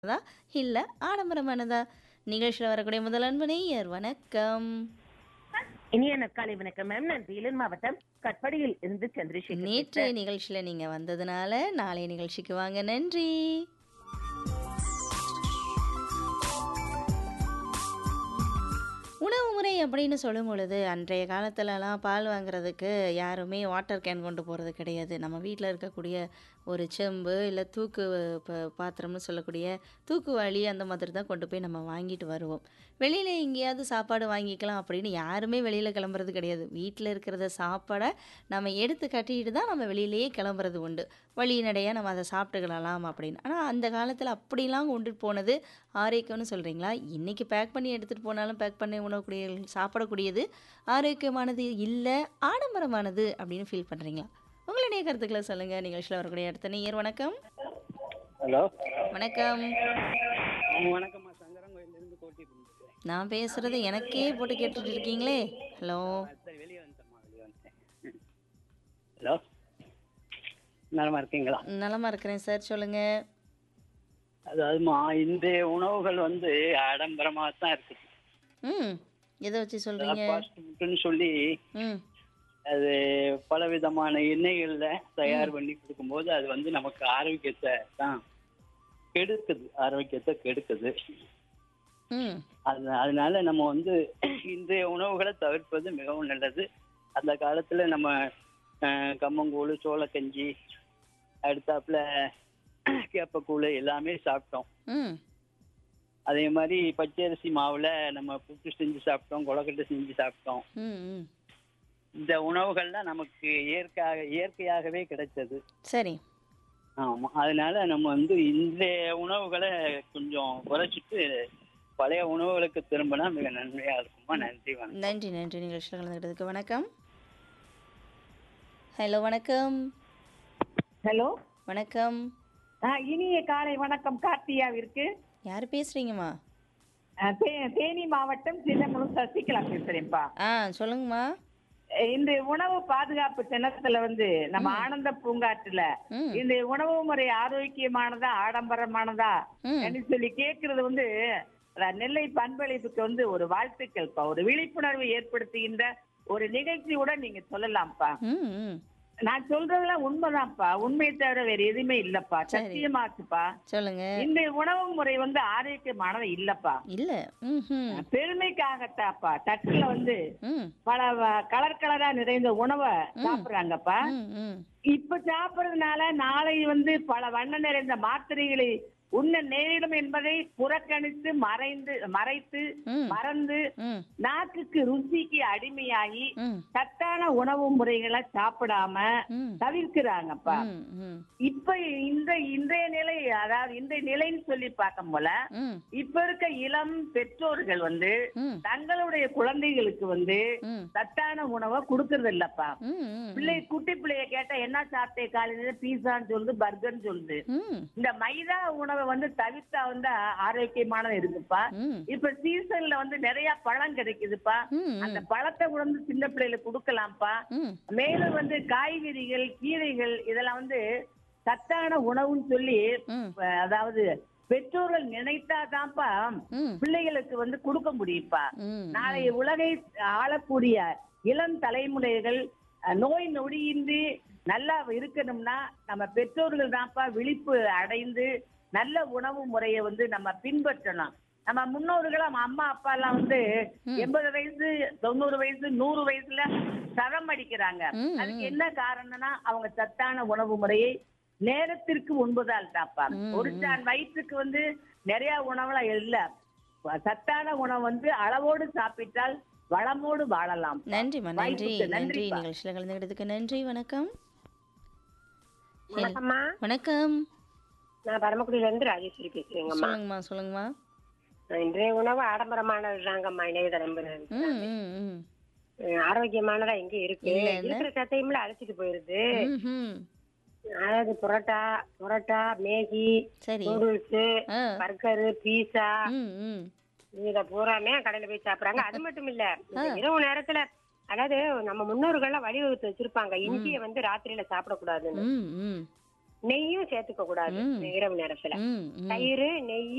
தா இல்ல ஆடம்பரமானதா? நிகழ்ச்சியில வரக்கூடிய முதல் அன்பு நேயர் வணக்கம். இனிய நற்காலை வணக்கம் மேம் நான் வேலூர் மாவட்டம் கட்படியில் இருந்து சந்திரசேகர் நேற்றைய பேசுறேன். நிகழ்ச்சியில நீங்க வந்ததுனால, நாளைய நிகழ்ச்சிக்கு வாங்க. நன்றி. உணவு முறை அப்படின்னு சொல்லும்பொழுது, அன்றைய காலத்துலலாம் பால் வாங்குறதுக்கு யாருமே வாட்டர் கேன் கொண்டு போறது கிடையாது. நம்ம வீட்ல இருக்கக்கூடிய ஒரு செம்பு, இல்ல தூக்கு ப பாத்திரம்னு சொல்லக்கூடிய தூக்குவாளி அந்த மாதிரி தான் கொண்டு போய் நம்ம வாங்கிட்டு வருவோம். வெளியில எங்கேயாவது சாப்பாடு வாங்கிக்கலாம் அப்படின்னு யாருமே வெளியில கிளம்புறது கிடையாது. வீட்ல இருக்கிறத சாப்பாட நம்ம எடுத்து கட்டிட்டு தான் நம்ம வெளியிலேயே கிளம்புறது உண்டு. வழிநடையா நம்ம அத சாப்பிட்டுக்கிடலாம் அப்படின்னு. ஆனா அந்த காலத்துல அப்படிலாம் கொண்டுட்டு போனது ஆரோக்கியம்னு சொல்றீங்களா? இன்னைக்கு பேக் பண்ணி எடுத்துட்டு போனாலும் பேக் பண்ணி உணவக்கூடிய சாப்பிடக்கூடியது ஆரோக்கியமானது இல்ல, ஆடம்பரமானது அப்படின்னு ஃபீல் பண்றீங்களா? உங்களுடைய கருத்துக்கள சொல்லுங்க. நிகழ்ச்சியில வரக்கூடிய அடுத்த நேயர் வணக்கம். ஹலோ வணக்கம். வணக்கம்மா சங்கரங்கோயிலிருந்து கோட்டி பேசுகிறேன் நான் பேசுறது எனக்கே போட்டு கேட்டுட்டு இருக்கீங்களே. ஹலோ. சரி வெளியே வந்துட்டேம்மா வெளியே வந்துட்டேன் ஹலோ நலமா இருக்கீங்களா நலமா இருக்கிறேன் சார். சொல்லுங்க. அதாவதுமா இன்றைய உணவுகள் வந்து ஆடம்பரமா தான் இருக்குது ம். எத வச்சு சொல்றீங்க? ஃபாஸ்ட் ஃபுட்னு சொல்லி ம். அது பல விதமான எண்ணெய்கள்ல தயார் பண்ணி கொடுக்கும்போது அது வந்து நமக்கு ஆரோக்கியத்தை தான் கெடுக்குது ஆரோக்கியத்தை கெடுக்குது ம். அது அதனால நம்ம வந்து இன்றைய உணவுகளை தவிர்ப்பது மிகவும் நல்லது அந்த காலத்துல நம்ம அஹ், கம்மங்கூழ் சோளக்கஞ்சி அடுத்தாப்புல கேப்பக்கூழ் எல்லாமே சாப்பிட்டோம் ம். அதே மாதிரி பச்சரிசி மாவுல நம்ம புட்டு செஞ்சு சாப்பிட்டோம் கொலக்கட்டை செஞ்சு சாப்பிட்டோம் ம். ம். இந்த உணவுகள்லாம் நமக்கு இயற்கையாக இயற்கையாகவே கிடைச்சது சரி. ஆமா அதனால நம்ம வந்து இன்றைய உணவுகளை கொஞ்சம் குறைச்சிட்டு பழைய உணவுகளுக்கு திரும்பினா மிக நன்மையா இருக்குமா நன்றி வணக்கம் நன்றி நன்றி நிகழ்ச்சியில் கலந்துக்கிட்டதுக்கு வணக்கம் ஹலோ வணக்கம் ஹலோ வணக்கம் ஆ, இனிய காலை வணக்கம் கார்த்தியாவிற்கு யார் பேசுறீங்கம்மா ஆ, தே- தேனி மாவட்டம் சிதம்பரம் சசிகலா பேசுறேன்ப்பா ஆ சொல்லுங்கம்மா இந்த உணவு பாதுகாப்பு தினத்துல வந்து நம்ம ஆனந்த பூங்காற்றுல ம் இந்த உணவு முறை ஆரோக்கியமானதா ஆடம்பரமானதா ம் என்று சொல்லி கேட்கறது வந்து அஹ், நெல்லை பண்பளிப்புக்கு வந்து ஒரு வாழ்த்துக்கள்ப்பா ஒரு விழிப்புணர்வு ஏற்படுத்துகின்ற ஒரு நிகழ்ச்சியோட நீங்க சொல்லலாம்ப்பா ம் ம் நான் சொல்றதெல்லாம் உண்மைதான்ப்பா உண்மையை தவிர வேற எதுவுமே இல்லப்பா சரி. சத்தியமாச்சுப்பா சொல்லுங்க இந்த உணவு முறை வந்து ஆரோக்கியமானது இல்லப்பா இல்ல ம் ம் பெருமைக்காகத்தாப்பா தட்டுல வந்து ம் பல வ- கலர் கலரா நிறைந்த உணவை சாப்பிடுறாங்கப்பா ம் ம் இப்ப சாப்பிடுறதுனால நாளை வந்து பல வண்ண நிறைந்த மாத்திரைகளை உண்ண நேரிடும் என்பதை புறக்கணித்து மறைந்து மறைத்து ம் மறந்து ம் நாக்குக்கு ருசிக்கு அடிமையாகி ம் சத்தான உணவு முறைகளை சாப்பிடாம ம் தவிர்க்கிறாங்கப்பா ம் ம் இப்ப இந்த இன்றைய நிலை அதாவது இந்த நிலைன்னு சொல்லி பார்க்கும் போல ம் இப்ப இருக்க இளம் பெற்றோர்கள் வந்து ம் தங்களுடைய குழந்தைகளுக்கு வந்து ம் சத்தான உணவை கொடுக்கறது இல்லப்பா ம் ம் பிள்ளை குட்டி பிள்ளைய கேட்டா என்ன சாப்பிட்டே காலையில பீஸான்னு சொல்லுது பர்கர்னு சொல்லுது ம் இந்த மைதா உணவை வந்து தவிர்த்தா வந்து ஆரோக்கியமானது இருக்குப்பா ம் இப்ப சீசன்ல வந்து நிறைய பழம் கிடைக்குதுப்பா ம் அந்த பழத்தை கூட வந்து சின்ன பிள்ளைகளுக்கு கொடுக்கலாம்ப்பா ம் மேலும் வந்து காய்கறிகள் கீரைகள் இதெல்லாம் வந்து சத்தான உணவுன்னு சொல்லி ம் அஹ், அதாவது பெற்றோர்கள் நினைத்தாதான்ப்பா ம் பிள்ளைகளுக்கு வந்து கொடுக்க முடியும்ப்பா ம் நாளைய உலகை ஆளக்கூடிய இளம் தலைமுறைகள் அஹ், நோய் நொடியின்றி நல்லா இருக்கணும்னா நம்ம பெற்றோர்கள் தான்ப்பா விழிப்பு அடைந்து நல்ல உணவு முறையை வந்து நம்ம பின்பற்றணும் நம்ம முன்னோர்கள் நம்ம அம்மா அப்பா எல்லாம் வந்து எண்பது வயசு தொண்ணூறு வயசு நூறு வயசுல சரம் அடிக்கிறாங்க ம், அதுக்கு என்ன காரணம்னா அவங்க சத்தான உணவு முறையை நேரத்திற்கு உண்பதால் தாப்பா ம், ஒரு சான் வயிற்றுக்கு வந்து நிறைய உணவுலாம் இல்ல சத்தான உணவு வந்து அளவோடு சாப்பிட்டால் வளமோடு வாழலாம் நன்றிம்மா நன்றி வாய்ப்புக்கு நன்றி நன்றிப்பா. நிகழ்ச்சியில் கலந்துக்கிட்டதுக்கு நன்றி வணக்கம் வணக்கம்மா வணக்கம் நான் பரமக்குடியில இருந்து ராஜேஸ்வரி பேசுறேங்கம்மா சொல்லுங்கம்மா சொல்லுங்கம்மா இன்றைய உணவு ஆடம்பரமானது தாங்கம்மா இணையதளம் ம் ம் ம் ஆரோக்கியமானதா எங்க இருக்கு இல்ல, இல்ல. இருக்கிற சத்தையும்ல அழைச்சிட்டு போயிருது ம், ம் அதாவது புரோட்டா புரோட்டா மேகி சரி நூடுல்ஸ் ஆ பர்கரு பீஸா ம் ம் இத பூராமே கடையில போய் சாப்பிடுறாங்க அது மட்டும் இல்ல இந்த இரவு நேரத்துல அதாவது நம்ம முன்னோர்கள்லாம் வழிவகுத்து வச்சிருப்பாங்க இஞ்சிய வந்து ராத்திரியில சாப்பிடக்கூடாதுன்னு ம் ம் நெய்யும் சேர்த்துக்க கூடாது ம். இந்த இரவு நேரத்துல ம் ம் தயிர் நெய்